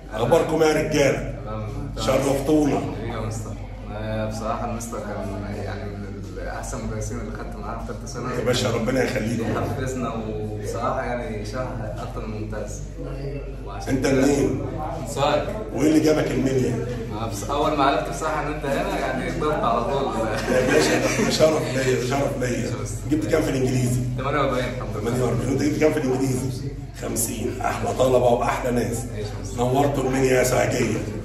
اخباركم إيه يا رجاله تمام. شرفتونا حبيبي يا مستر أنا بصراحة المستر كان يعني من أحسن المدرسين اللي خدت معاهم في ثالثة ثانوي يا باشا ربنا يخليكم حفزنا وبصراحة يعني شرح أكتر من ممتاز وعشان انت كده- منين سؤال وايه اللي جابك المنيا بس أول ما عرفت بصراحة إن أنت هنا يعني ضغط على طول يا باشا ده شرف ليا ده شرف ليا جبت كام في الانجليزي 48 الحمد لله 48 وانت جبت كام في الانجليزي 50 احلى طلبه واحلى ناس ماشي يا مستر. نورتوا المنيا يا سعديه